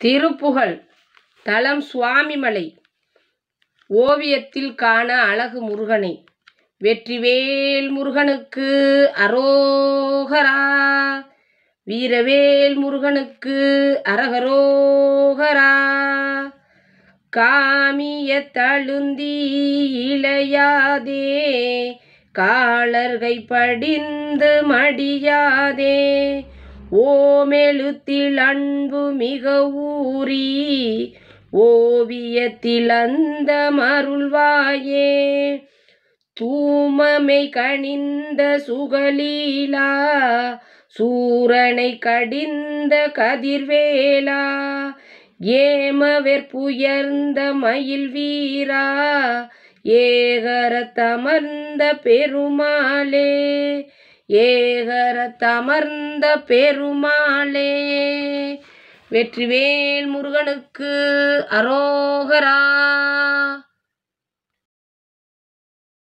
திருப்புகழ் தலம் சுவாமிமலை ஓவியத்தில் காண அழகு முருகனை வெற்றிவேல் முருகனுக்கு அரோகரா வீரவேல் முருகனுக்கு அரகரோகரா காமிய தழுந்தி இளையாதே காலர்கை படிந்து மடியாதே ஓமெழுத்தில் அன்பு மிக ஊறி ஓவியத்தில் அந்த மருள்வாயே தூமமை கனிந்த சுகலீலா சூரனை கடிந்த கதிர்வேலா ஏமவெற்புயர்ந்த மயில் வீரா ஏகரத்தமர்ந்த பெருமாளே ஏகரத்தமர்ந்த பெருமாளே வெற்றிவேல் முருகனுக்கு அரோகரா